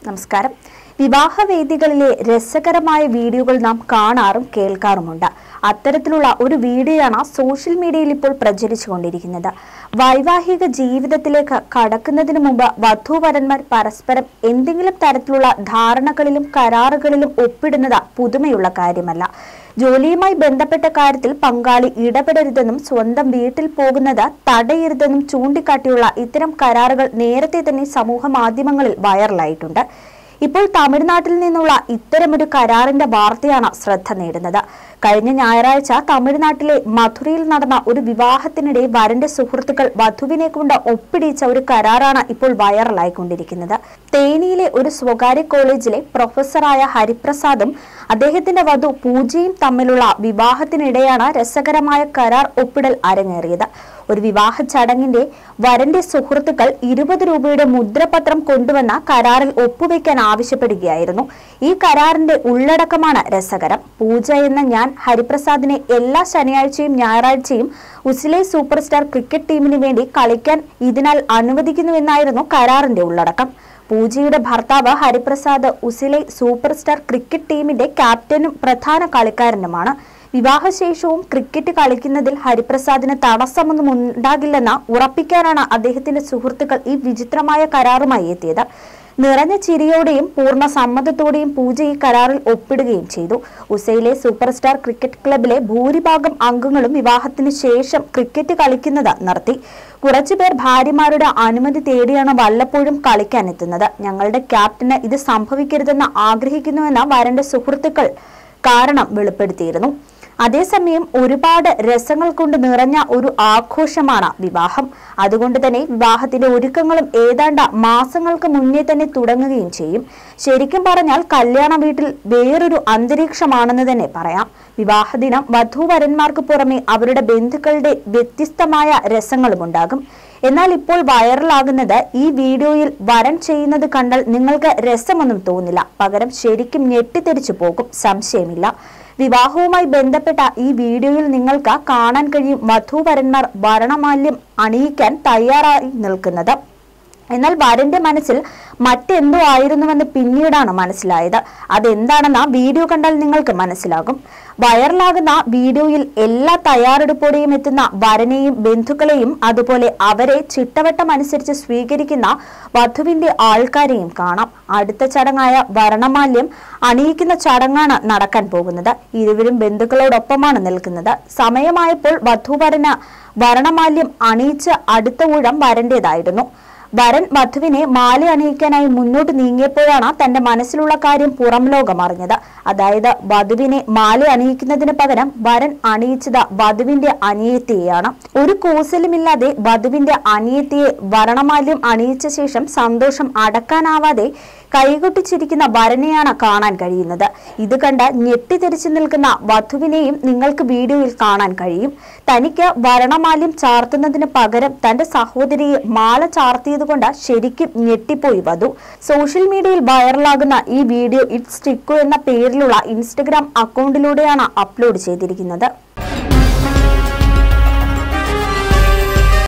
നമസ്കാരം വിവാഹവേദികളിലെ രസകരമായ വീഡിയോകൾ നാം കാണാറും കേൾക്കാറുമുണ്ട് അത്തരത്തിലുള്ള ഒരു വീഡിയോയാണ് സോഷ്യൽ മീഡിയയിൽ ഇപ്പോൾ പ്രചരിച്ചുകൊണ്ടിരിക്കുന്നത് വൈവാഹിക ജീവിതത്തിലേക്ക് കടക്കുന്നതിന് മുമ്പ് വധൂവരന്മാർ പരസ്പരം എന്തെങ്കിലും തരത്തിലുള്ള ധാരണകളിലും കരാറുകളിലും ഒപ്പിടുന്നത് പുതുമയുള്ള കാര്യമല്ല ജോലിയുമായി ബന്ധപ്പെട്ട കാര്യത്തിൽ പങ്കാളി ഇടപെടരുതെന്നും സ്വന്തം വീട്ടിൽ പോകുന്നത് തടയരുതെന്നും ചൂണ്ടിക്കാട്ടിയുള്ള ഇത്തരം കരാറുകൾ നേരത്തെ തന്നെ സമൂഹ മാധ്യമങ്ങളിൽ വൈറലായിട്ടുണ്ട് ഇപ്പോൾ തമിഴ്നാട്ടിൽ നിന്നുള്ള ഇത്തരമൊരു കരാറിന്റെ വാർത്തയാണ് ശ്രദ്ധ നേടുന്നത് കഴിഞ്ഞ ഞായറാഴ്ച തമിഴ്നാട്ടിലെ മധുരയിൽ നടന്ന ഒരു വിവാഹത്തിനിടെ വരന്റെ സുഹൃത്തുക്കൾ വധുവിനെ കൊണ്ട് ഒപ്പിടിച്ച ഒരു കരാറാണ് ഇപ്പോൾ വൈറലായിക്കൊണ്ടിരിക്കുന്നത് തേനിയിലെ ഒരു സ്വകാര്യ കോളേജിലെ പ്രൊഫസറായ ഹരിപ്രസാദും അദ്ദേഹത്തിന്റെ വധു പൂജയും തമ്മിലുള്ള വിവാഹത്തിനിടെയാണ് രസകരമായ കരാർ ഒപ്പിടൽ അരങ്ങേറിയത് ഒരു വിവാഹ ചടങ്ങിന്റെ വരന്റെ സുഹൃത്തുക്കൾ ഇരുപത് രൂപയുടെ മുദ്രപത്രം കൊണ്ടുവന്ന കരാറിൽ ഒപ്പുവെക്കാൻ ആവശ്യപ്പെടുകയായിരുന്നു ഈ കരാറിന്റെ ഉള്ളടക്കമാണ് രസകരം പൂജ എന്ന ഞാൻ ഹരിപ്രസാദിനെ എല്ലാ ശനിയാഴ്ചയും ഞായറാഴ്ചയും ഉസിലെ സൂപ്പർ സ്റ്റാർ ക്രിക്കറ്റ് ടീമിന് വേണ്ടി കളിക്കാൻ ഇതിനാൽ അനുവദിക്കുന്നുവെന്നായിരുന്നു കരാറിന്റെ ഉള്ളടക്കം പൂജയുടെ ഭർത്താവ് ഹരിപ്രസാദ് ഉസിലെ സൂപ്പർ സ്റ്റാർ ക്രിക്കറ്റ് ടീമിന്റെ ക്യാപ്റ്റനും പ്രധാന കളിക്കാരനുമാണ് വിവാഹശേഷവും ക്രിക്കറ്റ് കളിക്കുന്നതിൽ ഹരിപ്രസാദിന് തടസ്സമൊന്നും ഉണ്ടാകില്ലെന്ന് ഉറപ്പിക്കാനാണ് അദ്ദേഹത്തിന്റെ സുഹൃത്തുക്കൾ ഈ വിചിത്രമായ കരാറുമായി എത്തിയത് നിറഞ്ഞ ചിരിയോടെയും പൂർണ്ണ സമ്മതത്തോടെയും പൂജ ഈ കരാറിൽ ഒപ്പിടുകയും ചെയ്തു ഉസൈലെ സൂപ്പർ സ്റ്റാർ ക്രിക്കറ്റ് ക്ലബിലെ ഭൂരിഭാഗം അംഗങ്ങളും വിവാഹത്തിന് ശേഷം ക്രിക്കറ്റ് കളിക്കുന്നത് നിർത്തി കുറച്ചുപേർ ഭാര്യമാരുടെ അനുമതി തേടിയാണ് വല്ലപ്പോഴും കളിക്കാൻ എത്തുന്നത് ഞങ്ങളുടെ ക്യാപ്റ്റന് ഇത് സംഭവിക്കരുതെന്ന് ആഗ്രഹിക്കുന്നുവെന്ന് വരന്റെ സുഹൃത്തുക്കൾ കാരണം വെളിപ്പെടുത്തിയിരുന്നു അതേസമയം ഒരുപാട് രസങ്ങൾ കൊണ്ട് നിറഞ്ഞ ഒരു ആഘോഷമാണ് വിവാഹം അതുകൊണ്ട് തന്നെ വിവാഹത്തിന്റെ ഒരുക്കങ്ങളും ഏതാണ്ട് മാസങ്ങൾക്ക് മുന്നേ തന്നെ തുടങ്ങുകയും ചെയ്യും ശരിക്കും പറഞ്ഞാൽ കല്യാണ വീട്ടിൽ വേറൊരു അന്തരീക്ഷമാണെന്ന് തന്നെ പറയാം വിവാഹദിനം വധൂവരന്മാർക്ക് പുറമെ അവരുടെ ബന്ധുക്കളുടെ വ്യത്യസ്തമായ രസങ്ങളും ഉണ്ടാകും എന്നാൽ ഇപ്പോൾ വൈറലാകുന്നത് ഈ വീഡിയോയിൽ വരൻ ചെയ്യുന്നത് കണ്ടാൽ നിങ്ങൾക്ക് രസമൊന്നും തോന്നില്ല പകരം ശരിക്കും ഞെട്ടിത്തെറിച്ചു പോകും സംശയമില്ല വിവാഹവുമായി ബന്ധപ്പെട്ട ഈ വീഡിയോയിൽ നിങ്ങൾക്ക് കാണാൻ കഴിയും വധൂവരന്മാർ വരണമാല്യം അണിയിക്കാൻ തയ്യാറായി നിൽക്കുന്നത് എന്നാൽ വരന്റെ മനസ്സിൽ മറ്റെന്തോ ആയിരുന്നുവെന്ന് പിന്നീടാണ് മനസ്സിലായത് അതെന്താണെന്ന് ആ വീഡിയോ കണ്ടാൽ നിങ്ങൾക്ക് മനസ്സിലാകും വൈറലാകുന്ന വീഡിയോയിൽ എല്ലാ തയ്യാറെടുപ്പോടെയും എത്തുന്ന വരനെയും ബന്ധുക്കളെയും അതുപോലെ അവരെ ചിട്ടവട്ടം അനുസരിച്ച് സ്വീകരിക്കുന്ന വധുവിന്റെ ആൾക്കാരെയും കാണാം അടുത്ത ചടങ്ങായ വരണമാല്യം അണിയിക്കുന്ന ചടങ്ങാണ് നടക്കാൻ പോകുന്നത് ഇരുവരും ബന്ധുക്കളോടൊപ്പമാണ് നിൽക്കുന്നത് സമയമായപ്പോൾ വധുവരന് വരണമാല്യം അണിയിച്ച് അടുത്ത ഊഴം വരന്റേതായിരുന്നു വരൻ വധുവിനെ മാല അണിയിക്കാനായി മുന്നോട്ട് നീങ്ങിയപ്പോഴാണ് തന്റെ മനസ്സിലുള്ള കാര്യം പുറം ലോകം അറിഞ്ഞത് അതായത് വധുവിനെ മാല അണിയിക്കുന്നതിന് പകരം വരൻ അണിയിച്ചത് വധുവിന്റെ അനിയത്തിയെയാണ് ഒരു കൂസലുമില്ലാതെ വധുവിന്റെ അനിയത്തിയെ വരണമാല്യം അണിയിച്ച ശേഷം സന്തോഷം അടക്കാനാവാതെ കൈകൊട്ടിച്ചിരിക്കുന്ന വരനെയാണ് കാണാൻ കഴിയുന്നത് ഇത് കണ്ട് ഞെട്ടിത്തെറിച്ചു നിൽക്കുന്ന വധുവിനെയും നിങ്ങൾക്ക് വീഡിയോയിൽ കാണാൻ കഴിയും തനിക്ക് വരണമാല്യം ചാർത്തുന്നതിന് പകരം തന്റെ സഹോദരിയെ മാല ചാർത്തിയതുകൊണ്ട് ശരിക്കും ഞെട്ടിപ്പോയി വധു സോഷ്യൽ മീഡിയയിൽ വൈറലാകുന്ന ഈ വീഡിയോ ഇറ്റ്സ് ടിക്കു എന്ന പേരിലുള്ള ഇൻസ്റ്റഗ്രാം അക്കൗണ്ടിലൂടെയാണ് അപ്ലോഡ് ചെയ്തിരിക്കുന്നത്